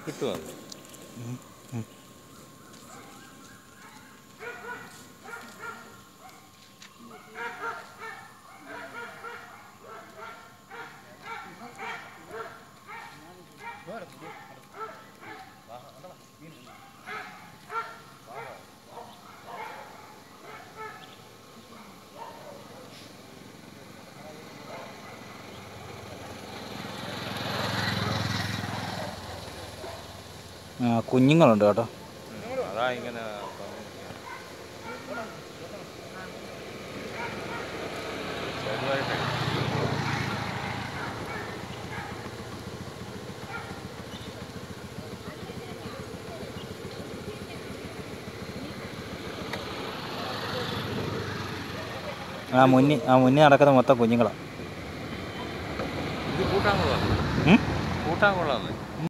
കിട്ടും അത് ആ കുഞ്ഞുങ്ങളുണ്ട് കേട്ടോ അതാ ഇങ്ങനെ ചെറുതായിട്ട് ആ മുന്നിൽ ആ മുന്നിൽ നടക്കുന്ന മൊത്തം കുഞ്ഞുങ്ങളാണ് ഇത് കൂട്ടാൻ കൊള്ളാം ഉം? കൂട്ടാൻ കൊള്ളാന്ന്